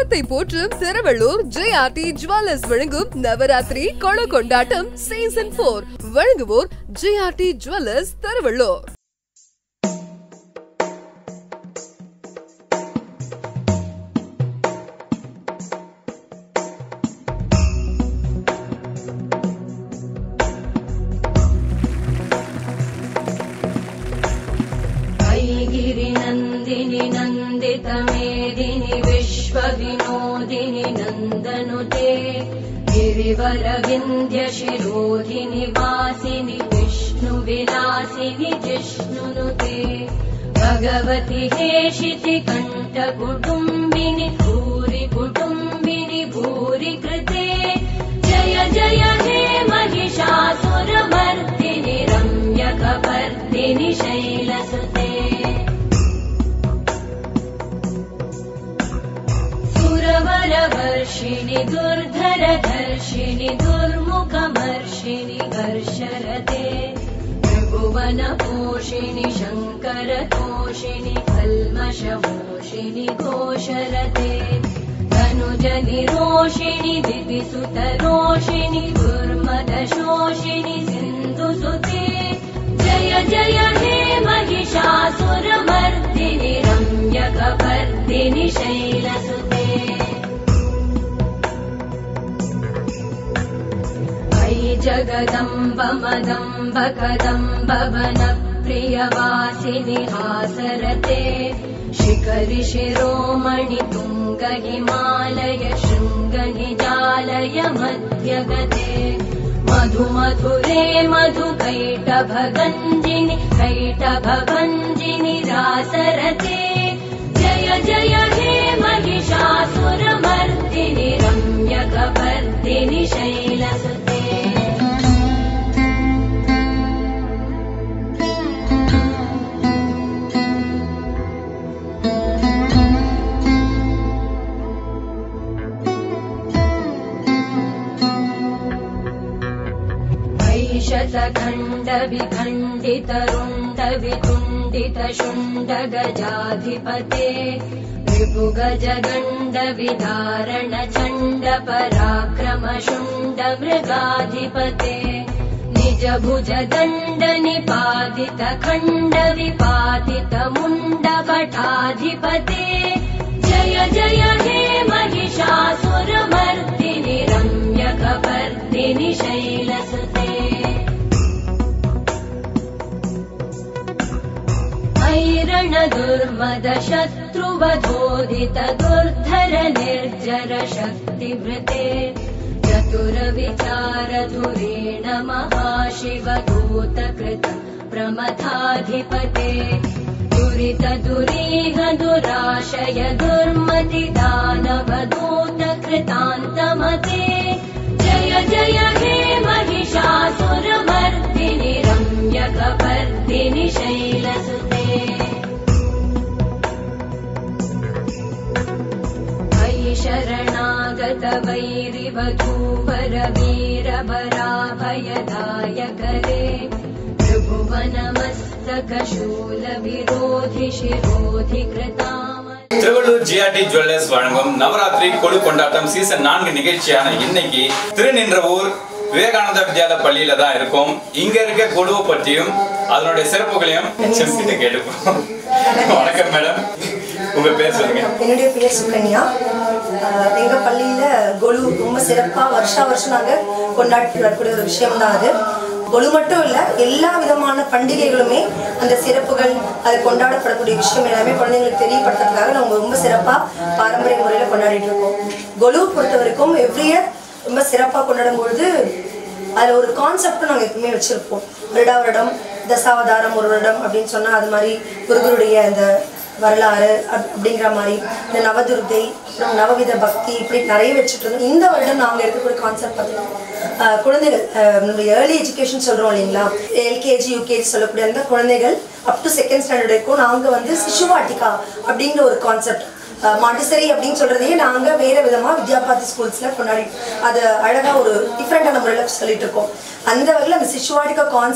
தரத்தை போற்றும் திருவள்ளூர் ஜெயார்டி ஜுவல்லர்ஸ் வழங்கும் நவராத்திரி கொழ கொண்டாட்டம் சீசன் போர் வழங்குவோர் ஜெயார்டி ஜுவல்லர்ஸ் திருவள்ளூர் गिरिनन्दिनि नन्दितमेदिनि विश्वविनोदिनि नन्दनुते गिरिवरविन्द्यशिरोधिनि वासिनि विष्णुविलासिनि जिष्णुनुते भगवति हेशिति कण्ठकुटुम्बिनि भूरि कुटुम्बिनि भूरि कृते जय जय हे महिषासुरमर्दिनि रम्यकपर्दिनि शैलसुते सुरवरवर्षिणि दुर्धरधर्षिणि दुर्मुखमर्षिणि घर्षरते त्रिभुवनपोषिणि शङ्करतोषिणि कल्मषमोषिणि घोषरते धनुजनिरोषिणि दिविसुतरोषिणि दुर्मदशोषिणि सिन्धुसुते जय जय हे महिषासुरमर्दिनि रम्यकपर्दिनि शैलसुते अयि जगदम्ब मदम्ब कदम्ब वनप्रियवासिनि हासरते शिखरि शिरोमणि तुङ्ग हिमालय शृङ्गनिजालय मध्यगते मधु मधुरे मधु कैटभगञ्जिनि कैटभभञ्जिनि रासरते जय जय हे महिषासुरमर्दिनि रम्यकपर्दिनि शैलसुते शतखण्ड विखण्डित रुण्ड वितुण्डित शुण्ड गजाधिपते रिपुगज गण्ड विदारण चण्ड पराक्रम शुण्ड मृगाधिपते निज भुज दण्ड निपातित खण्ड विपातित मुण्ड भटाधिपते जय जय हे महिषासुरमर्दिनि रम्यकपर्दिनि शैलसुते ऐरण दुर्मद शत्रुवधोदित दुर्धर निर्जर शक्तिभृते चतुर विचार धुरेण महाशिव दूतकृत प्रमथाधिपते दुरित दुरीह दुराशय दुर्मति दानव दूत कृतान्तमते जय जय हे महिषासुरमर्दिनि रम्यकपर्दिनि शैलसुते अयि शरणागत वैरिवधूवर वीरभराभयदायकरे त्रिभुवनमस्तक शूलविरोधि शिरोधि कृताम திருவள்ளூர் ஜிஆர்டி ஜுவல்லர்ஸ் வழங்கும் நவராத்திரி கொழு கொண்டாட்டம் சீசன் நான்கு நிகழ்ச்சியான இன்னைக்கு திருநின்றவூர் விவேகானந்தா வித்யாலய பள்ளியில தான் இருக்கும் இங்க இருக்க கொழுவை பற்றியும் அதனுடைய சிறப்புகளையும் செஃப் கிட்ட கேட்டுப்போம் வணக்கம் மேடம் உங்க பேர் சொல்லுங்க என்னுடைய பேர் சுகன்யா ஆஹ் எங்க பள்ளியில கொலு ரொம்ப சிறப்பா வருஷா வருஷம் நாங்க கொண்டாடிட்டு வரக்கூடிய ஒரு விஷயம் தான் அது கொலு மட்டும் இல்ல எல்லா விதமான பண்டிகைகளுமே அந்த சிறப்புகள் அது கொண்டாடப்படக்கூடிய விஷயம் எல்லாமே குழந்தைங்களுக்கு தெரியப்படுத்துறதுக்காக நம்ம ரொம்ப சிறப்பா பாரம்பரிய முறையில கொண்டாடிட்டு இருக்கோம் கொலு பொறுத்த வரைக்கும் எவ்ரி இயர் ரொம்ப சிறப்பா கொண்டாடும் பொழுது அதில் ஒரு கான்செப்டும் நாங்கள் எப்பவுமே வச்சுருப்போம் வருடா வருடம் தசாவதாரம் ஒரு வருடம் அப்படின்னு சொன்னால் அது மாதிரி குருகுருடைய அந்த வரலாறு அப்- அப்படிங்கிற மாதிரி இந்த நவதுர்கை அப்புறம் நவவித பக்தி இப்படி நிறைய வச்சுட்டு இருந்தோம் இந்த வருடம் நாங்கள் இருக்கக்கூடிய கான்செப்ட் பார்த்தீங்கன்னா ஆஹ் குழந்தைகள் ஆஹ் நம்ம ஏர்லி எஜுகேஷன் சொல்கிறோம் இல்லைங்களா எல்கேஜி யூகேஜி சொல்லக்கூடிய அந்த குழந்தைகள் அப் டு செகண்ட் ஸ்டாண்டர்ட் வரைக்கும் நாங்கள் வந்து சிசுவாட்டிகா அப்படிங்கிற ஒரு கான்செப்ட் மாண்டிசரி அப்படின்னு சொல்றதையே நாங்க வேற விதமா வித்யாபாரதி ஸ்கூல்ஸ்ல கொண்டாடி அது அழகா ஒரு டிஃப்ரெண்டான முறையில சொல்லிட்டு இருக்கோம் அந்த வகையில் அந்த சிசுவாடிக்கா கான்செப்ட்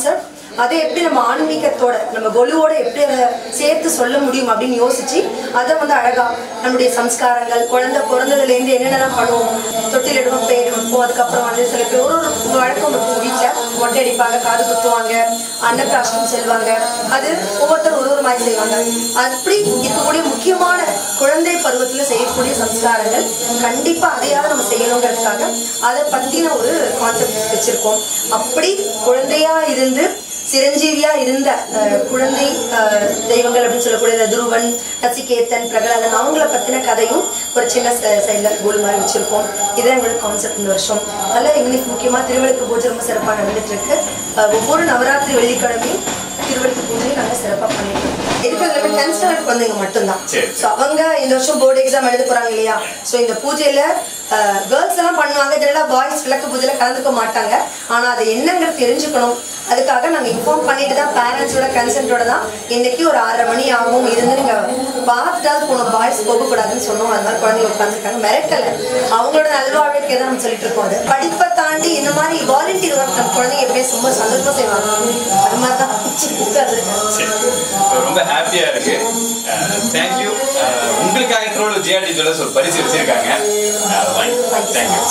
அதை எப்படி நம்ம ஆன்மீகத்தோட நம்ம கொலுவோட எப்படி அதை சேர்த்து சொல்ல முடியும் அப்படின்னு யோசிச்சு அதை வந்து அழகா நம்முடைய சம்ஸ்காரங்கள் குழந்தை பிறந்ததுலேருந்து என்னென்னலாம் பண்ணுவோம் தொட்டிலிடுவோம் பேர் வைப்போம் அதுக்கப்புறம் வந்து சில பேர் ஒரு ஒரு வழக்கம் இருக்கும் வீட்டில் மொட்டை அடிப்பாங்க காது குத்துவாங்க அன்னப்பிராஷ்டம் செல்வாங்க அது ஒவ்வொருத்தரும் ஒரு ஒரு மாதிரி செய்வாங்க அப்படி இருக்கக்கூடிய முக்கியமான குழந்தை பருவத்துல செய்யக்கூடிய சம்ஸ்காரங்கள் கண்டிப்பா அதையாவது நம்ம செய்யணுங்கிறதுக்காக அதை பத்தின ஒரு கான்செப்ட் வச்சிருக்கோம் அப்படி குழந்தையா இருந்து சிரஞ்சீவியா இருந்த அஹ், குழந்தை அஹ், தெய்வங்கள் அப்படின்னு சொல்லக்கூடிய இந்த துருவன் நசிகேத்தன் பிரகலாதன் அவங்கள பத்தின கதையும் ஒரு சின்ன சைடில் கோல் மாதிரி வச்சிருக்கோம் இதுதான் எங்களோட கான்செப்ட் இந்த வருஷம் அதில் இன்னைக்கு முக்கியமா திருவிளக்கு பூஜை ரொம்ப சிறப்பாக நடந்துட்டு இருக்கு அஹ், ஒவ்வொரு நவராத்திரி வெள்ளிக்கிழமையும் திருவிளக்கு பூஜை நாங்கள் சிறப்பாக பண்ணிட்டு இருக்கோம் இருக்கிறது எல்லாமே டென்த் ஸ்டாண்டர்ட் குழந்தைங்க மட்டும்தான் சரி. ஸோ அவங்க இந்த வருஷம் போர்டு எக்ஸாம் எழுத போறாங்க இல்லையா ஸோ இந்த பூஜையில கேர்ள்ஸ் எல்லாம் பண்ணுவாங்க ஜெனரலா பாய்ஸ் விளக்கு பூஜையில கலந்துக்க மாட்டாங்க ஆனா அதை என்னங்கிறது தெரிஞ்சுக்கணும் அதுக்காக நாங்க இன்ஃபார்ம் பண்ணிட்டு தான் பேரண்ட்ஸோட கன்சென்ட்டோட தான் இன்னைக்கு ஒரு ஆறரை மணி ஆகும் இருந்து நீங்க பார்த்துட்டாவது போகணும் பாய்ஸ் போகக்கூடாதுன்னு சொன்னோம் அது மாதிரி குழந்தைங்க உட்காந்துருக்காங்க மிரட்டல அவங்களோட நல்வாழ்வுக்கே தான் நம்ம சொல்லிட்டு இருக்கோம் அது படிப்பை தாண்டி இந்த மாதிரி வாலண்டியர் ஒர்க் நம்ம குழந்தைங்க எப்பயும் ரொம்ப சந்தோஷமா செய்வாங்க அது மாதிரி தான் உட்காந்துருக்காங்க சரி ரொம்ப ஹாப்பியா இருக்கு தேங்க்யூ உங்களுக்காக திருவள்ளூர் ஜிஆர்டி ஜுவல்லர்ஸ் ஒரு பரிசு வச்சிருக்காங்க தேங்க்யூ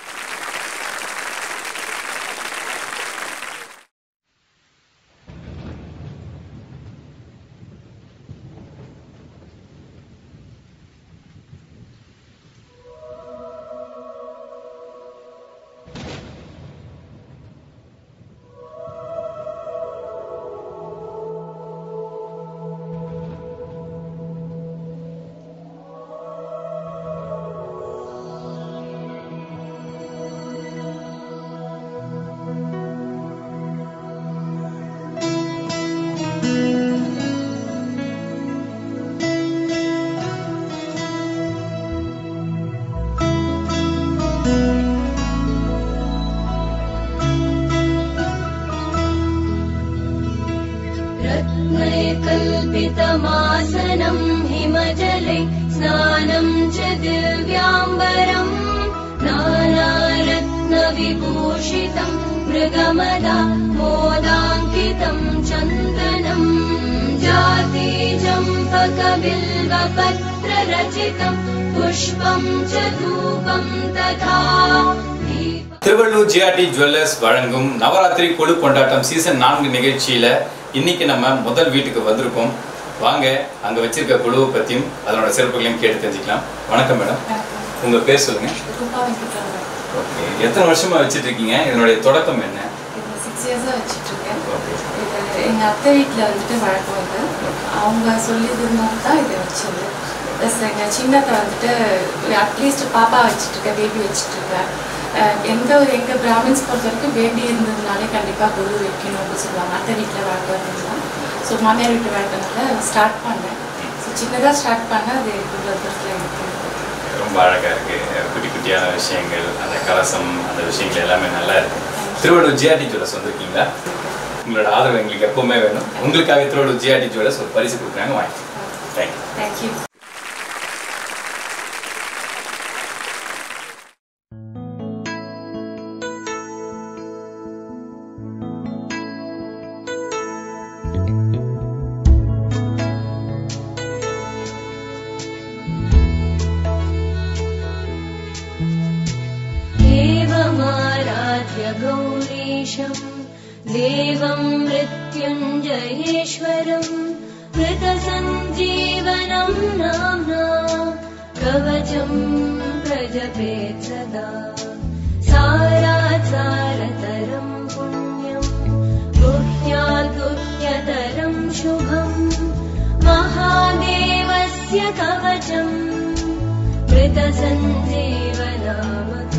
रत्नैकल्पितमासनम् हिमजले स्नानम् च दिव्याम्बरम् नानारत्नविभूषितम् मृगमदा मोदाङ्कितम् चन्दनम् जातिचम्पकबिल्वपत्ररचितम् पुष्पम् च धूपम् तथा दीपम् திருவள்ளூர் ஜிஆர்டி ஜுவல்லர்ஸ் வழங்கும் நவராத்திரி கொழு கொண்டாட்டம் சீசன் நான்கு நிகழ்ச்சியில இன்னைக்கு நம்ம முதல் வீட்டுக்கு வந்திருக்கோம் வாங்க அங்க வச்சிருக்க குழுவை பத்தியும் அதனோட சிறப்புகளையும் கேட்டு தெரிஞ்சுக்கலாம் வணக்கம் மேடம் உங்க பேர் சொல்லுங்க ஓகே எத்தனை வருஷமா வச்சிட்டு இருக்கீங்க இதனுடைய தொடக்கம் என்ன சிக்ஸ் இயர்ஸாக வச்சுட்ருக்கேன் ஓகே இது எங்கள் அத்தை வீட்டில் வந்துட்டு வழக்கம் இது அவங்க சொல்லியிருந்தோம் தான் இதை வச்சது ப்ளஸ் எங்கள் சின்னத்தை வந்துட்டு அட்லீஸ்ட் பாப்பா வச்சுட்ருக்கேன் பேபி வச்சுட்ருக்கேன் எந்த ஒரு எங்கள் பிராமின்ஸ் பொறுத்த வரைக்கும் பேபி இருந்ததுனாலே கண்டிப்பாக குரு வைக்கணும் அப்படின்னு சொல்லுவாங்க அத்தை வீட்டில் வழக்கம் இருந்ததுலாம் ஸோ மாமியார் வீட்டு வழக்கனால ஸ்டார்ட் பண்ணேன் ஸோ சின்னதாக ஸ்டார்ட் பண்ணேன் அது இவ்வளோ தூரத்தில் எனக்கு ரொம்ப அழகா இருக்கு குட்டி குட்டியான விஷயங்கள் அந்த கலசம் அந்த விஷயங்கள் எல்லாமே நல்லா இருக்கு திருவள்ளூர் ஜிஆர்டி ஜுவல்லர்ஸ் வந்திருக்கீங்களா உங்களோட ஆதரவு எங்களுக்கு எப்பவுமே வேணும் உங்களுக்காக திருவள்ளூர் ஜிஆர்டி ஜுவல்லர்ஸ் ஒரு பரிசு கொடுக்குறாங்க வாங்கி தேங்க்யூ தேங்க்யூ देवमाराध्य गौरीशम् देवम् मृत्युञ्जयेश्वरम् मृतसञ्जीवनम् नाम्ना कवचम् प्रजपेत् सदा सारासारतरम् पुण्यम् गुह्याद्गुह्यतरम् शुभम् महादेवस्य कवचम् मृतसञ्जीवनामकम्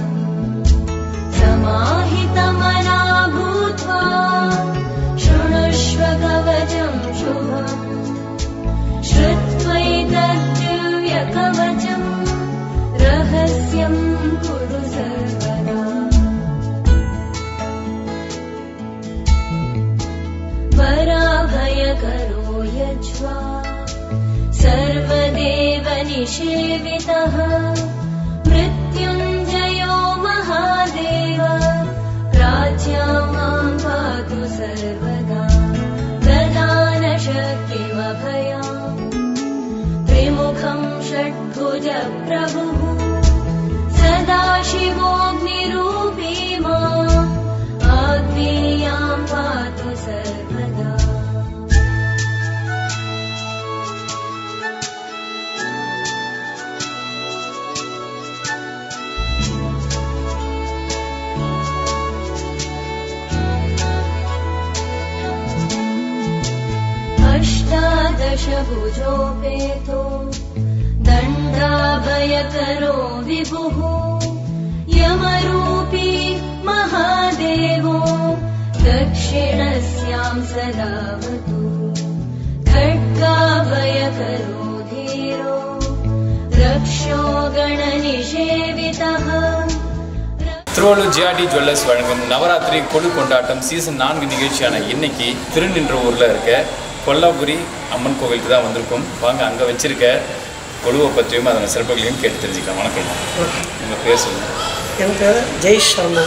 समाहितमना भूत्वा शृणुष्व कवचम् शुभम् श्रुत्वैतद्दिव्यकवचम् रहस्यम् कुरु सर्वदा वराभयकरो यज्वा सर्वदेव निषेवितः मृत्युञ्जयो महादेव राज्ञा मां पातु सर्वदा प्रभुः सदाशिवोऽग्निरूपी मा अग्नेयां पातु सर्वदा अष्टादशभुजोपेतो दण्डाभयकरो विभुः यमरूपी महादेवो दक्षिणस्यां सदावतु खड्गाभयकरो धीरो रक्षो गणनिषेवितः திருவள்ளூர் ஜிஆர்டி ஜுவல்லர்ஸ் வழங்கும் நவராத்திரி கொழு கொண்டாட்டம் சீசன் நான்கு நிகழ்ச்சியான இன்னைக்கு திருநின்ற ஊரில் இருக்க கொல்லாபுரி அம்மன் கோவிலுக்கு தான் வந்திருக்கோம் வாங்க அங்கே வச்சிருக்க கொழுவை பற்றியும் அதன் சிறப்புகளையும் கேட்டு தெரிஞ்சுக்கலாம் வணக்கம் உங்கள் பேர் சொல்லுங்கள் என் பேர் ஜெய் சர்மா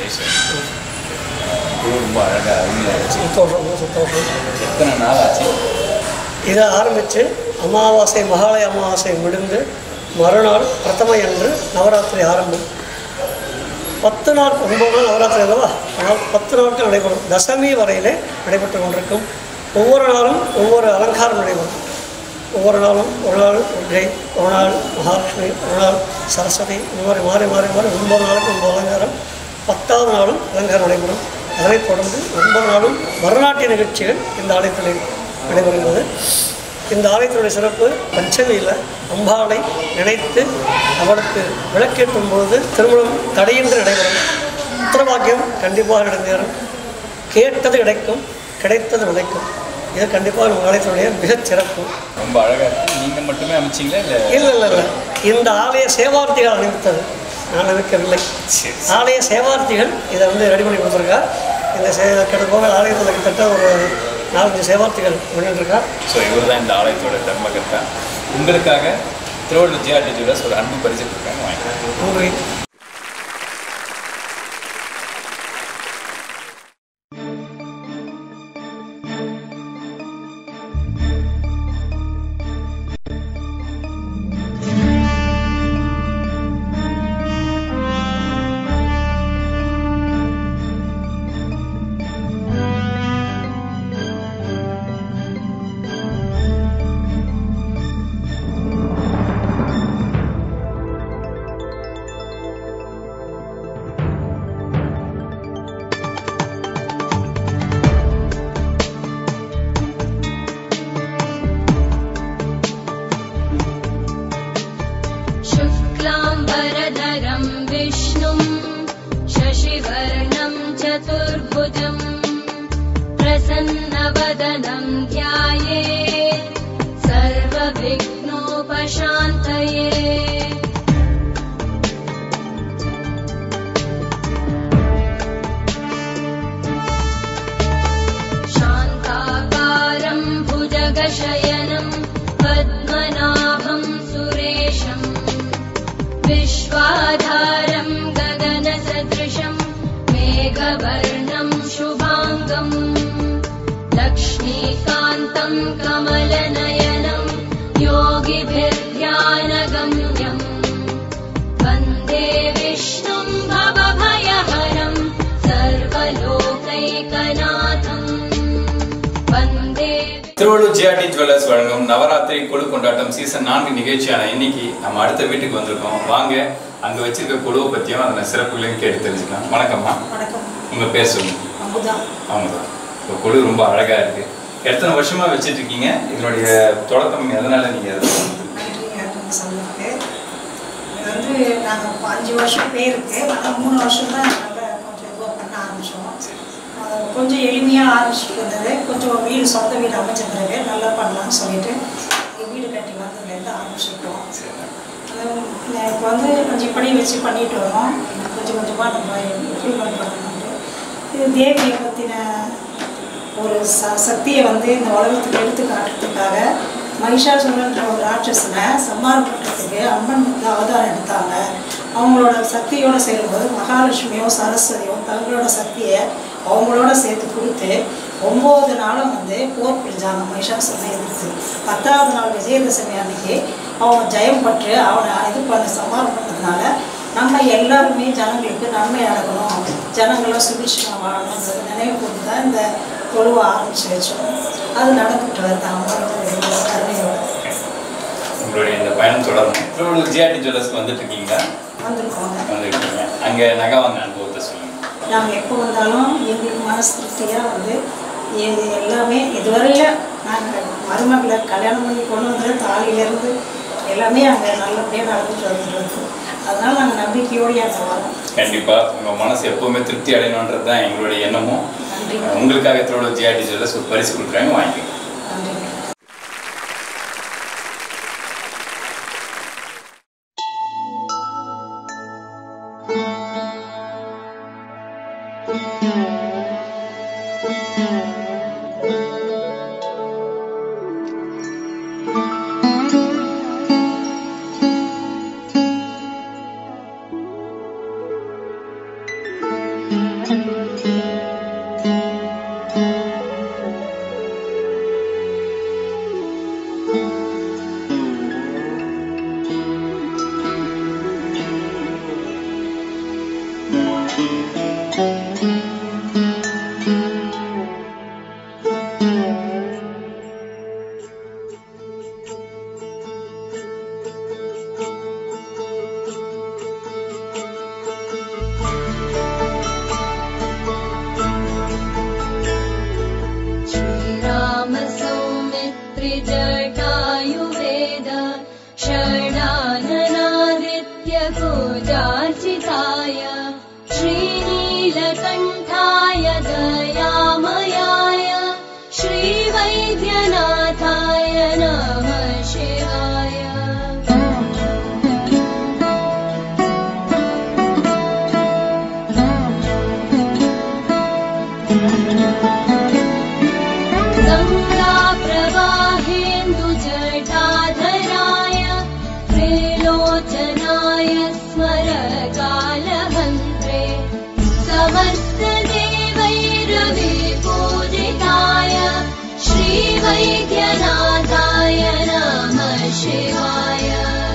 குழு ரொம்ப அழகாக அருமையாக இருந்துச்சு சந்தோஷம் சந்தோஷம் எத்தனை நாள் ஆச்சு இதை ஆரம்பித்து அமாவாசை மகாலய அமாவாசை முடிந்து மறுநாள் பிரதம என்று நவராத்திரி ஆரம்பம் பத்து நாள் ஒன்பது நாள் நவராத்திரி அல்லவா ஆனால் பத்து நாட்கள் நடைபெறும் தசமி வரையிலே நடைபெற்று கொண்டிருக்கும் ஒவ்வொரு நாளும் ஒவ்வொரு அலங்காரம் நடைபெறும் ஒவ்வொரு நாளும் ஒரு நாள் துர்கை ஒரு நாள் மகாலட்சுமி ஒரு நாள் சரஸ்வதி இந்த மாதிரி மாறி மாறி மாறி ஒன்பது நாளுக்கு ஒன்பது அலங்காரம் பத்தாவது நாளும் அலங்காரம் நடைபெறும் அதனைத் தொடர்ந்து ஒன்பது நாளும் வரலாற்று நிகழ்ச்சிகள் இந்த ஆலயத்தில் நடைபெறுகிறது இந்த ஆலயத்தினுடைய சிறப்பு பஞ்சமியில் அம்பாளை நினைத்து அவளுக்கு விளக்கேற்றும் பொழுது திருமணம் தடையின்றி நடைபெறும் உத்தரவாக்கியம் கண்டிப்பாக நடந்தேறும் கேட்டது கிடைக்கும் கிடைத்தது கிடைக்கும் இது கண்டிப்பாக நம்ம ஆலயத்தினுடைய மிகச் சிறப்பு ரொம்ப அழகாக இருக்கு நீங்கள் மட்டுமே அமைச்சிங்களா இல்லை இல்லை இல்லை இல்லை இந்த ஆலய சேவார்த்திகள் அனுப்பித்தது நான் அமைக்கவில்லை சரி ஆலய சேவார்த்திகள் இதை வந்து ரெடி பண்ணி கொடுத்துருக்கா இந்த சே கிட்டத்தட்ட ஆலயத்தில் கிட்டத்தட்ட ஒரு நாலஞ்சு சேவார்த்திகள் பண்ணிட்டுருக்கா ஸோ இவர் தான் இந்த ஆலயத்தோட தர்மகர்த்தா உங்களுக்காக திருவள்ளூர் ஜிஆர்டி ஜுவல்லர்ஸ் ஒரு அன்பு பரிசு கொடுக்குறாங்க வாங்கிக்கலாம் நன்றி शुक्लाम्बरधरम् विष्णुम् शशिवर्णम् चतुर्भुजम् प्रसन्नवदनम् ध्याये सर्वविघ्नोपशान्तये शान्ताकारम् भुजगशयनम् पद्मनाभम् सुरेशम् विश्वाधारम् गगनसदृशम् मेघवर्णम् शुभाङ्गम् लक्ष्मीकान्तम् कमलनयनम् योगिभिर्ध्यानगम्यम् वन्दे विष्णुम् भवभयहरम् सर्वलोकैकनाथम् वन्दे திருவள்ளூர் ஜிஆர்டி ஜுவல்லர்ஸ் வழங்கும் நவராத்திரி கொழு கொண்டாட்டம் சீசன் நான்கு நிகழ்ச்சியான இன்னைக்கு நம்ம அடுத்த வீட்டுக்கு வந்திருக்கோம் வாங்க அங்க வச்சிருக்க குழுவை பத்தியும் அதன சிறப்புகளையும் கேட்டு தெரிஞ்சுக்கலாம் வணக்கம்மா வணக்கம் உங்க பேர் சொல்லுங்க அமுதா அவங்க தான் இப்போ குழு ரொம்ப அழகா இருக்கு எத்தனை வருஷமா வச்சிட்டு இருக்கீங்க இதனுடைய தொடக்கம் எதனால நீங்க அதை சொல்லிருக்கு இது வந்து நாங்கள் அஞ்சு வருஷம் பேருக்கு ஆனால் மூணு வருஷம் தான் நாங்கள் கொஞ்சம் இதுவாக பண்ண ஆரம்பித்தோம் கொஞ்சம் எளிமையாக ஆரம்பிச்சுட்டு இருந்தது கொஞ்சம் வீடு சொந்த வீடு அமைச்ச பிறகு நல்லா பண்ணலாம்னு சொல்லிட்டு இங்க வீடு கட்டி வந்ததுலேருந்து ஆரம்பிச்சிருக்கோம் இப்போ வந்து கொஞ்சம் இப்படி வச்சு பண்ணிட்டு வரோம் கொஞ்சம் கொஞ்சமாக நம்ம இம்ப்ரூவ்மெண்ட் பண்ணணும்ட்டு இது தேவியை பற்றின ஒரு ச சக்தியை வந்து இந்த உலகத்துக்கு எடுத்து காட்டுறதுக்காக மகிஷாசுரன்ற ஒரு ராட்சசனை சம்மாரம் பண்ணுறதுக்கு அம்மன் வந்து அவதாரம் எடுத்தாங்க அவங்களோட சக்தியோடு சேரும்போது மகாலட்சுமியோ சரஸ்வதியோ தங்களோட சக்தியை அவங்களோட சேர்த்து கொடுத்து ஒம்பது நாளும் வந்து போர் புரிஞ்சாங்க மகிஷாசுரனை எதிர்த்து பத்தாவது நாள் விஜயதசமி அன்னைக்கு அவன் ஜெயம் பற்று அவனை இது பண்ண சமாளம் பண்ணதுனால நம்ம எல்லாருமே ஜனங்களுக்கு நன்மை நடக்கணும் ஜனங்களும் சுபிட்சமாக வாழணுன்றது நினைவு கொண்டு தான் இந்த கொழுவை ஆரம்பித்து வச்சோம் அது நடந்துட்டு வருது அவங்களோட கருணையோட உங்களுடைய இந்த பயணம் தொடரும் திருவள்ளூர் ஜிஆர்டி ஜுவல்லர்ஸ்க்கு வந்துட்டு இருக்கீங்களா வந்திருக்கோங்க வந்துருக்கீங்க அங்கே நகை வாங்க அனுபவத்தை சொல்லுங்க நாங்கள் எப்போ வந்தாலும் எங்களுக்கு மனசு திருப்தியாக வந்து இது எல்லாமே இதுவரையில் நாங்கள் மருமகளை கல்யாணம் பண்ணி கொண்டு வந்தது தாலியிலேருந்து எல்லாமே அங்கே நல்லபடியாக நடந்துட்டு வந்துட்டு அதனால் நாங்கள் நம்பிக்கையோடு அங்கே வரோம் கண்டிப்பா உங்க மனசு எப்பவுமே திருப்தி அடையணுன்றது தான் எங்களுடைய எண்ணமும் நன்றி உங்களுக்காக திருவள்ளூர் ஜிஆர்டி ஜுவல்லர்ஸ் ஒரு பரிசு கொடுக்குறாங்க வாங்கிக்கோங்க நன்றி श्रीराम सौमित्रि जटायुवेद षडाननादित्य गोजार्चिताय श्रीनीलकण्ठाय दयामयाय श्रीवैद्यनाथाय नमः शिवाय गङ्गाप्रवाहेन्दुजटाधराय त्रिलोचनाय स्मरकालहन्त्रे समस्तदेवैरविपूजिताय श्रीवैद्यनाथाय नमः शिवाय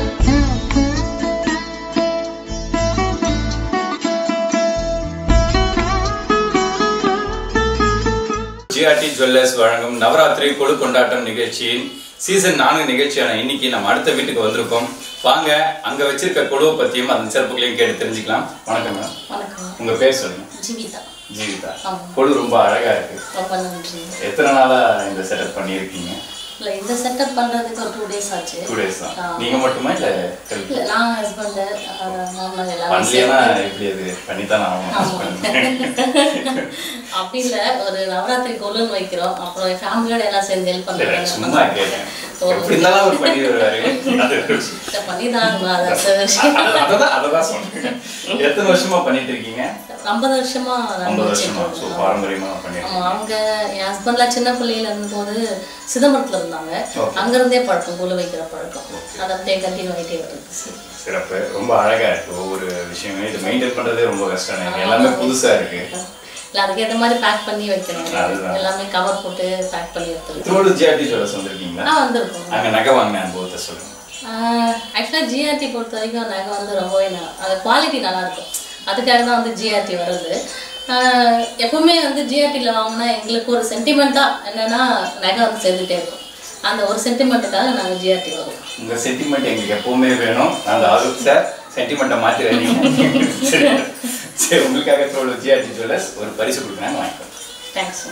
ஜிஆர்டி ஜுவல்லர்ஸ் வழங்கும் நவராத்திரி கொழு கொண்டாட்டம் நிகழ்ச்சியின் சீசன் நான்கு நிகழ்ச்சியான இன்னைக்கு நம்ம அடுத்த வீட்டுக்கு வந்திருக்கோம் வாங்க அங்க வச்சிருக்க குழுவை பத்தியும் அதன் சிறப்புகளையும் கேட்டு தெரிஞ்சுக்கலாம் வணக்கம் மேம் வணக்கம் உங்க பேர் சொல்லுங்க ஜீவிதா ஜீவிதா ஆமா. கொழு ரொம்ப அழகா இருக்கு ரொம்ப நன்றி எத்தனை நாளா இந்த செட்டப் பண்ணியிருக்கீங்க இல்லை இந்த செட்டப் பண்ணுறதுக்கு ஒரு டூ டேஸ் ஆச்சு டூ டேஸ் தான் ஆ. நீங்க மட்டுமா இல்ல help? இல்லை நான் ஹஸ்பண்டு மாமனார் எல்லாரும் பண்ணலைன்னா சேர்ந்து எப்படி அது பண்ணித்தான் ஆமா. ஆகணும் அப்படி இல்லை ஒரு நவராத்திரி கொலுன்னு வைக்கிறோம் அப்புறம் என் ஃபேமிலியோட எல்லாம் சேர்ந்து ஹெல்ப் இல்ல, பண்ணுறாங்க சும்மா கேட்டேன் எப்படி இருந்தாலும் அவர் பண்ணி வருவாரு அது ஒரு விஷயம். பண்ணி தான் அது அடுத்த விஷயம் அத- அததான் அததான் சொன்னேன் எத்தனை வருஷமா பண்ணிட்டு இருக்கீங்க ஐம்பது வருஷமா நான் ஐம்பது வச்சுட்டு வருஷமா ஸோ இருக்கேன். பாரம்பரியமா பண்ணிட்டு ஆமா அவங்க என் ஹஸ்பண்ட்லாம் சின்ன பிள்ளையில இருந்தபோது சிதம்பரத்துல இருந்தாங்க Okay. அங்கிருந்தே பழக்கம் கொலு வைக்கிற பழக்கம் அதை அப்படியே கண்டினியூ ஆகிட்டே வருது சிறப்பு ரொம்ப அழகா இருக்கு ஒவ்வொரு விஷயமே இது மெயின்டைன் பண்றதே ரொம்ப கஷ்டம் எனக்கு எல்லாமே புதுசா இருக்கு இல்லை அதுக்கேற்ற மாதிரி பேக் பண்ணி வைக்கணும் அதுதான். எல்லாமே கவர் போட்டு பேக் பண்ணி எடுத்துருக்கோம் திருவள்ளூர் ஜிஆர்டி ஜுவல்லர்ஸ் வந்திருக்கீங்களா ஆ வந்திருக்கோம் அங்க நகை வாங்கின அனுபவத்தை சொல்லுங்க ஆக்சுவலாக ஜிஆர்டி பொறுத்த வரைக்கும் நகை வந்து ரொம்பவே ந- அது குவாலிட்டி நல்லா இருக்கும் அதுக்காக தான் வந்து ஜிஆர்டி வருது ஆஹ் எப்பவுமே வந்து ஜிஆர்டியில் வாங்கினா எங்களுக்கு ஒரு சென்டிமெண்ட்டாக என்னன்னா நகை வந்து சேர்ந்துட்டே இருக்கும் அந்த ஒரு சென்டிமெண்ட்டுக்காக நாங்கள் ஜிஆர்டி வருவோம் உங்க சென்டிமெண்ட் எங்களுக்கு எப்பவுமே வேணும் அந்த ஆளு சார் சென்டிமெண்ட்டை மாத்திரீங்க சரி சரி உங்களுக்காக திருவள்ளூர் ஜிஆர்டி ஜுவல்லர்ஸ் ஒரு பரிசு கொடுக்குறாங்க வாங்கிக்கோங்க தேங்க்ஸ்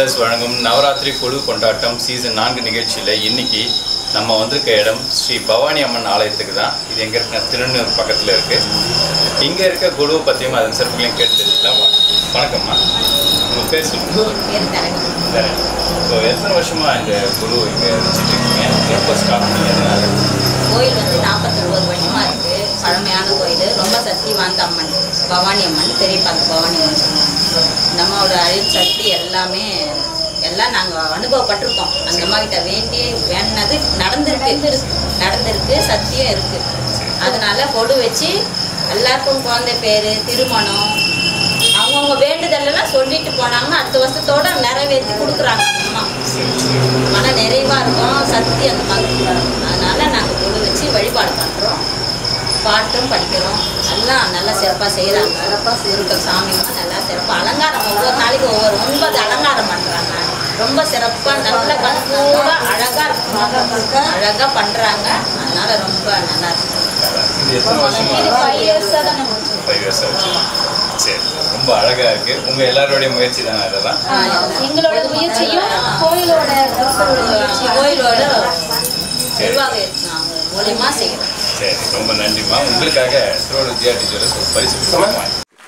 ஜுவல்லர்ஸ் வழங்கும் நவராத்திரி கொழு கொண்டாட்டம் சீசன் நான்கு நிகழ்ச்சியில் இன்னைக்கு நம்ம வந்திருக்க இடம் ஸ்ரீ பவானி அம்மன் ஆலயத்துக்கு தான் இது எங்கே இருக்குன்னா திருநூர் பக்கத்தில் இருக்குது இங்கே இருக்க குழுவை பற்றியும் அதன் சிறப்புகளையும் கேட்டு தெரிஞ்சுக்கலாம் வா- வணக்கம்மா உங்கள் பேர் சொல்லுங்கள் சரி ஸோ எத்தனை வருஷமாக இந்த குழு இங்கே வச்சுட்டு இருக்கீங்க எப்போ ஸ்டார்ட் பண்ணீங்க கோயில் வந்து நாற்பத்தொம்பது வருஷமா இருக்கு பழமையான கோயில் ரொம்ப சக்தி வாய்ந்த அம்மன் பவானி அம்மன் பெரியப்பாங்க பவானி அம்மன் சொல்லுவாங்க இந்த அம்மாவோட அழிவு சக்தி எல்லாமே எல்லாம் நாங்கள் அனுபவப்பட்டிருக்கோம் அந்த அம்மா கிட்ட வேண்டி வேண்டினது நடந்திருக்கு நடந்திருக்கு சத்தியம் இருக்கு அதனால கொடு வச்சு எல்லாருக்கும் குழந்தை பேர் திருமணம் அவங்கவுங்க வேண்டுதலெல்லாம் சொல்லிட்டு போனாங்கன்னா அடுத்த வருஷத்தோட நிறைவேற்றி கொடுக்குறாங்க அந்த அம்மா மன நிறைவாக இருக்கும் சக்தி அந்த மாதிரி அதனால நாங்கள் கொடு வச்சு வழிபாடு பண்ணுறோம் பாட்டும் படிக்கிறோம் எல்லாம் நல்லா சிறப்பாக செய்கிறாங்க சிறப்பாக இருக்க சாமிங்க நல்லா சிறப்பாக அலங்காரம் ஒவ்வொரு நாளைக்கு ஒவ்வொரு ஒன்பது அலங்காரம் பண்ணுறாங்க ரொம்ப சிறப்பாக நல்ல கண்கூட அழகாக அழகாக பண்ணுறாங்க அதனால ரொம்ப நல்லா இருக்கு இது எத்தனை வருஷமா ஃபைவ் இயர்ஸாக தான் நம்ம ஃபைவ் இயர்ஸ் ஆச்சு சரி ரொம்ப அழகாக இருக்குது உங்கள் எல்லாருடைய முயற்சி தானே அதெல்லாம் எங்களோட முயற்சியும் கோயிலோட கோயிலோட நிர்வாகம் நாங்கள் மூலியமாக செய்கிறோம் சரி ரொம்ப நன்றிம்மா உங்களுக்காக திருவள்ளூர் ஜிஆர்டி ஜுவல்லர்ஸ் ஒரு பரிசு கொடுக்குறோம்.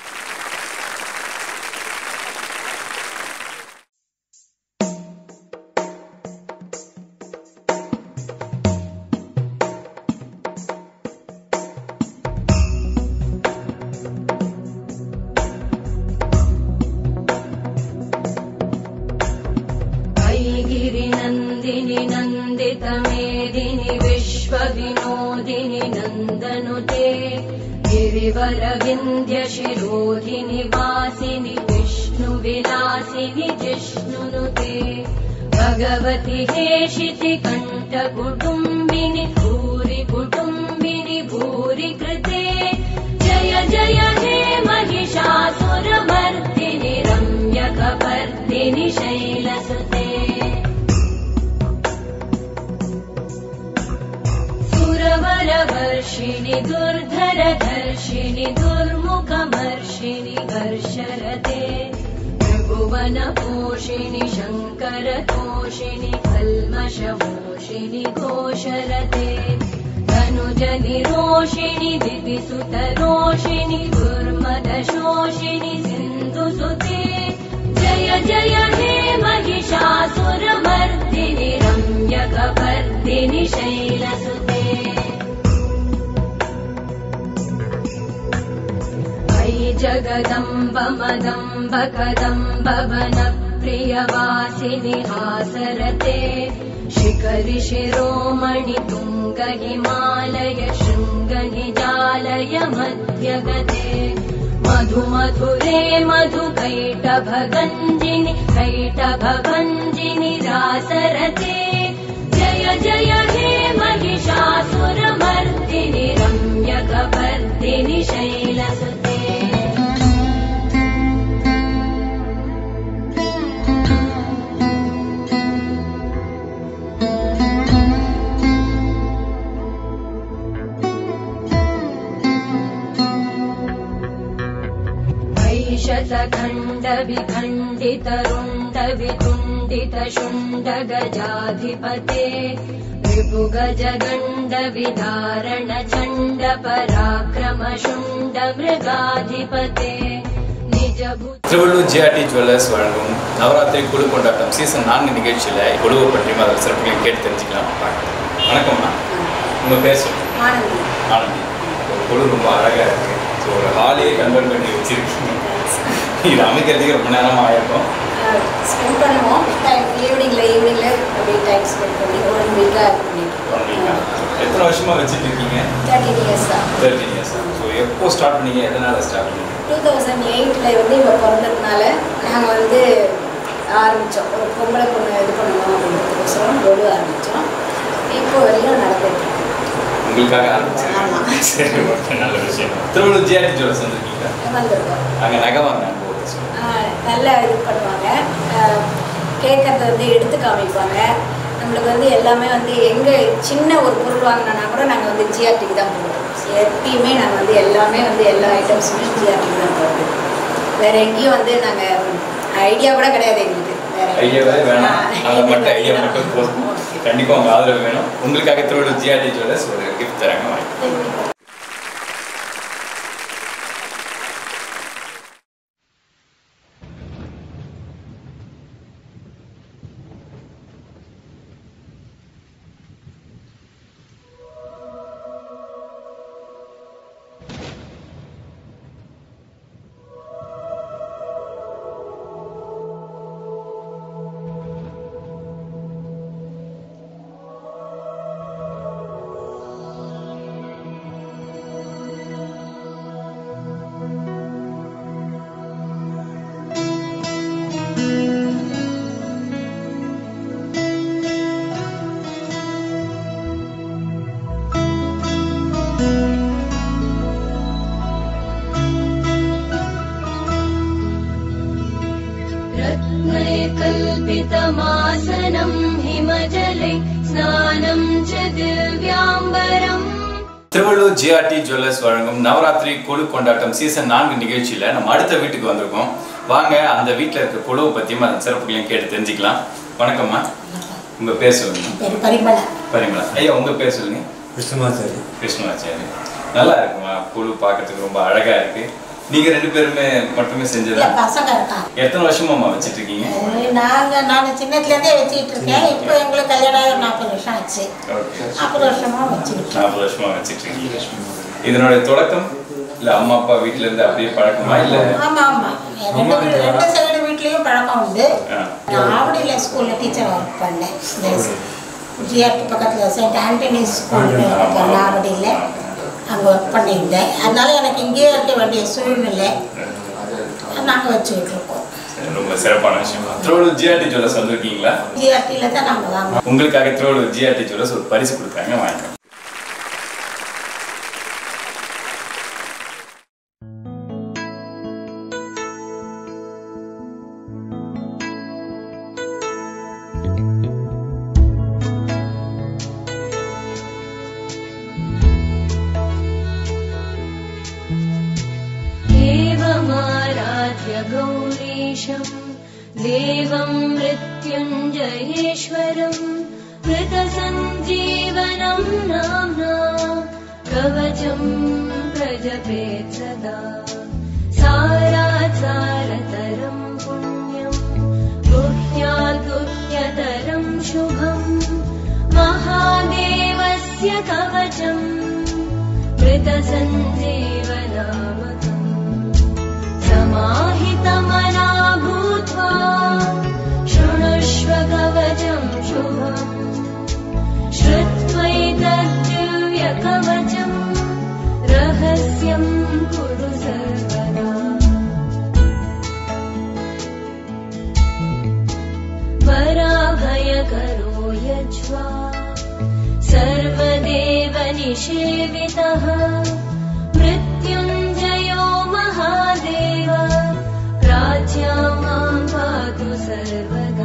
ऐगिरिनन्दिनि नन्दितमेदिनि विश्वविनोदिनि नन्दनुते गिरिवरविन्द्यशिरोधिनि वासिनि विष्णुविलासिनि जिष्णुनुते भगवति हेशिति कण्ठकुटुम्बिनि भूरि कुटुम्बिनि भूरि कृते जय जय हे महिषासुरमर्दिनि रम्यकपर्दिनि शैलसुते सुरवरवर्षिणि दुर्धरधर्षिणि दुर्मुखमर्षिणि घर्षरते त्रिभुवनपोषिणि शङ्करतोषिणि कल्मषमोषिणि घोषरते धनुजनिरोषिणि दिविसुतरोषिणि दुर्मदशोषिणि सिन्धुसुते जय जय हे महिषासुरमर्दिनि रम्यकपर्दिनि शैलसुते अयि जगदम्ब मदम्ब कदम्ब वनप्रियवासिनि हासरते शिखरि शिरोमणि तुङ्ग हिमालय शृङ्गनिजालय मध्यगते मधु मधुरे मधु कैटभगञ्जिनि कैटभभञ्जिनि रासरते जय जय हे महिषासुरमर्दिनि रम्यकपर्दिनि शैलसुते शतखण्ड विखण्डित रुण्ड वितुण्डित शुण्ड गजाधिपते विभुगज गण्ड विदारण चण्ड पराक्रम शुण्ड मृगाधिपते निज भू திருவள்ளூர் ஜிஆர்டி ஜுவல்லர்ஸ் வழங்கும் நவராத்திரி குழு கொண்டாட்டம் சீசன் நான்கு நிகழ்ச்சியில் குழுவை பற்றியும் அதன் சிறப்புகளையும் கேட்டு தெரிஞ்சுக்கலாம் வணக்கம்மா உங்கள் பேர் சொல்லுங்கள் ஆனந்தி ஆனந்தி ஒரு குழு ரொம்ப அழகாக இருக்குது ஸோ ஒரு ஹாலையே கன்வெர்ட் பண்ணி வச்சிருக்கீங்க இது அமைக்கிறதுக்கு ரொம்ப நேரமாக ஆயிருக்கும் ஸ்பெண்ட் பண்ணுவோம் டைம் ஈவினிங்கில் ஈவினிங்கில் அப்படியே டைம் ஸ்பெண்ட் பண்ணி ஒன் வீக்காக பண்ணிட்டு ஒன் வீக்கா எத்தனை வருஷமாக வச்சுட்டு இருக்கீங்க தேர்ட்டின் இயர்ஸ் தான் தேர்ட்டின் இயர்ஸ் ஸோ எப்போ ஸ்டார்ட் பண்ணீங்க எதனால் ஸ்டார்ட் பண்ணீங்க டூ தௌசண்ட் எயிட்டில் வந்து இவங்க பிறந்ததுனால நாங்கள் வந்து ஆரம்பித்தோம் ஒரு பொம்பளை பொண்ணு இது பண்ணணும் அப்படின்றதுக்கோசரம் கொடு ஆரம்பித்தோம் இப்போ வரையும் நடந்துட்டு இருக்கு. உங்களுக்காக ஆரம்பிச்சேன் ஆமா. சரி ஓகே நல்ல விஷயம் திருவள்ளூர் ஜிஆர்டி ஜுவல்லர்ஸ் வந்திருக்கீங்களா வந்திருக்கோம் அங்கே நகை வாங்க அனுபவத்தை சொல்லுங்கள் ஆஹ் நல்லா இது பண்ணுவாங்க ஆஹ் கேட்கறத வந்து எடுத்து காமிப்பாங்க நம்மளுக்கு வந்து எல்லாமே வந்து எங்கே சின்ன ஒரு பொருள் வாங்கினா கூட நாங்கள் வந்து ஜிஆர்டிக்கு தான் போவோம் எப்பயுமே நாங்கள் வந்து எல்லாமே வந்து எல்லா ஐட்டம்ஸுமே ஜிஆர்டிக்கு தான் போவோம் வேறு எங்கேயும் வந்து நாங்கள் ஐடியா கூட கிடையாது எங்களுக்கு ஐடியாவே வேணாம் அதை மட்டும் ஐடியா மட்டும் போதும் கண்டிப்பாக உங்கள் ஆதரவு வேணும் உங்களுக்காக திருவள்ளூர் ஜிஆர்டி ஜுவல்லர்ஸ் ஒரு கிஃப்ட் தராங்க வாங்கி रत्नकल्पितमासनं हिमजले स्नानं च दिव्याम्बरम् திருவள்ளூர் ஜிஆர்டி ஜுவல்லர்ஸ் வழங்கும் நவராத்திரி கொழு கொண்டாட்டம் சீசன் நான்கு நிகழ்ச்சியில் நம்ம அடுத்த வீட்டுக்கு வந்திருக்கோம் வாங்க அந்த வீட்டில் இருக்க கொழுவை பற்றியும் அதன் சிறப்புகளையும் கேட்டு தெரிஞ்சுக்கலாம் வணக்கம்மா உங்கள் பேர் சொல்லுங்க பேர் பரிமளா பரிமளா ஐயா உங்கள் பேர் சொல்லுங்க விஷ்ணுமாச்சாரி கிருஷ்ணாச்சாரி நல்லா இருக்குமா குழு பார்க்கறதுக்கு ரொம்ப அழகா இருக்கு நீங்க ரெண்டு பேருமே மட்டுமே இல்ல செஞ்சதா பசங்க இருக்காங்க எத்தனை வருஷமாம்மா வச்சிட்டு இருக்கீங்க நாங்க நான் சின்னத்துலேருந்தே வச்சுக்கிட்டு இருக்கேன் இப்போ எங்களுக்கு கல்யாணம் ஆகி ஒரு நாற்பது வருஷம் ஆச்சு ஓகே நாற்பது வருஷமா வச்சுக்கிட்டு இருக்கேன். நாற்பது வருஷமா வச்சிட்டு இருக்கீங்க இதனுடைய தொடக்கம் இல்ல அம்மா அப்பா வீட்ல இருந்து அப்படியே பழக்கமா இல்ல ஆமா ஆமா ரெண்டு வீ- ரெண்டு சைடு வீட்லயும் பழக்கம் உண்டு ஆ. நான் ஆவடியில் ஸ்கூல்ல டீச்சர் ஒர்க் பண்ணேன் ஜிஆர்டி பக்கத்துல செயின்ட் ஆண்டனி ஸ்கூல் ஆவடியில் அங்கே ஒர்க் பண்ணியிருந்தேன் அதனால எனக்கு இங்கேயே இருக்க வேண்டிய சூழ்நிலை நாங்கள் வச்சுக்கிட்டு இருக்கோம் சரி, ரொம்ப சிறப்பான விஷயம் திருவள்ளூர் ஜிஆர்டி ஜுவல்லர்ஸ் வந்திருக்கீங்களா ஜிஆர்டியில் தான் நாங்கள் வாங்குவோம் உங்களுக்காக திருவள்ளூர் ஜிஆர்டி ஜுவல்லர்ஸ் ஒரு பரிசு கொடுக்குறாங்க வாங்கிக்கோங்க देवमाराध्य गौरीशम् देवं मृत्युञ्जयेश्वरम् मृतसञ्जीवनम् नाम्ना कवचम् प्रजपेत् सदा सारासारतरम् पुण्यम् गुह्यात् गुह्यतरम् शुभम् महादेवस्य कवचम् मृतसञ्जीवनामकम् समाहितमना भूत्वा शृणुष्व कवचम् शुभम् श्रुत्वैतद्दिव्यकवचम् रहस्यम् कुरु सर्वदा पराभयकरो यज्वा सर्वदेव निषेवितः मृत्युञ्जयो महादेव राज्ञा मां पातु सर्वदा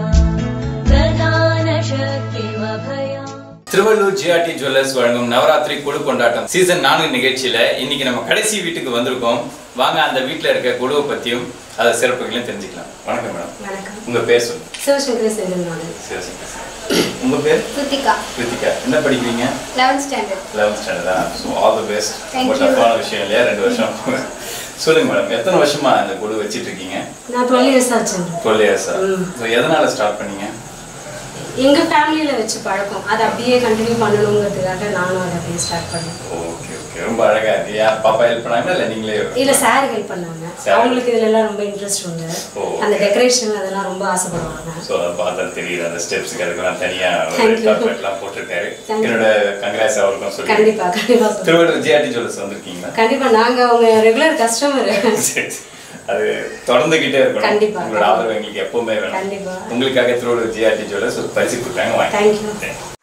प्रधानशक्तिमभया திருவள்ளூர் ஜிஆர்டி ஜுவல்லர்ஸ் வழங்கும் நவராத்திரி குழு கொண்டாட்டம் சீசன் நான்கு நிகழ்ச்சியில இன்னைக்கு நம்ம கடைசி வீட்டுக்கு வந்திருக்கோம் வாங்க அந்த வீட்ல இருக்க குழுவை பத்தியும் அத சிறப்புகளையும் தெரிஞ்சுக்கலாம் வணக்கம் மேடம் வணக்கம் உங்க பேர் சொல்லுங்க சிவசங்கரி செல்வநாதன் சரி, சரி, சரி. உங்க பேர் கிருத்திகா கிருத்திகா என்ன படிக்கிறீங்க லெவன்த் ஸ்டாண்டர்ட் லெவன்த் ஸ்டாண்டர்டா so all the best Thank ரொம்ப you. டஃப்பான விஷயம் இல்லையா ரெண்டு வருஷம் சொல்லுங்க மேடம் எத்தனை வருஷமா இந்த குழு வச்சிட்டு இருக்கீங்க நான் டுவெல் இயர்ஸ் ஆச்சு டுவெல் இயர்ஸா ஸோ எதனால ஸ்டார்ட் பண்ணீங்க எங்க ஃபேமிலியில வச்சு பழக்கம் அதை அப்படியே கண்டினியூ பண்ணணுங்கிறதுக்காக நானும் அதை அப்படியே ஸ்டார்ட் பண்ணேன் ஓகே ஓகே ரொம்ப அழகா இருக்கு யார் பாப்பா ஹெல்ப் பண்ணாங்களா இல்லை நீங்களே இல்ல சார் ஹெல்ப் பண்ணாங்க Sir. அவங்களுக்கு இதுல எல்லாம் ரொம்ப இன்ட்ரெஸ்ட் உண்டு ஓ. அந்த டெக்கரேஷன் அதெல்லாம் ரொம்ப ஆசைப்படுவாங்க ஸோ அதை பார்த்தா தெரியுது அந்த ஸ்டெப்ஸுக்கு அதுக்கெல்லாம் தனியாக ஒரு Thank you. டாக்டர்லாம் போட்டிருக்காரு Thank you. என்னோட கங்க்ராஸ் அவருக்கும் சொல்லி கண்டிப்பா கண்டிப்பா சொல்றேன். திருவள்ளூர் ஜிஆர்டி ஜுவல்லர்ஸ் வந்திருக்கீங்களா கண்டிப்பா நாங்க அவங்க ரெகுலர் கஸ்டமர் சரி அது தொடர்ந்துகிட்டே இருக்கணும் கண்டிப்பா. உங்களோட ஆதரவு எங்களுக்கு எப்பவுமே வேணும் கண்டிப்பா. உங்களுக்காக திருவள்ளூர் ஜிஆர்டி ஜுவல்லர்ஸ் ஒரு பரிசு கொடுத்தாங்க வாங்க Thank you. Thank you.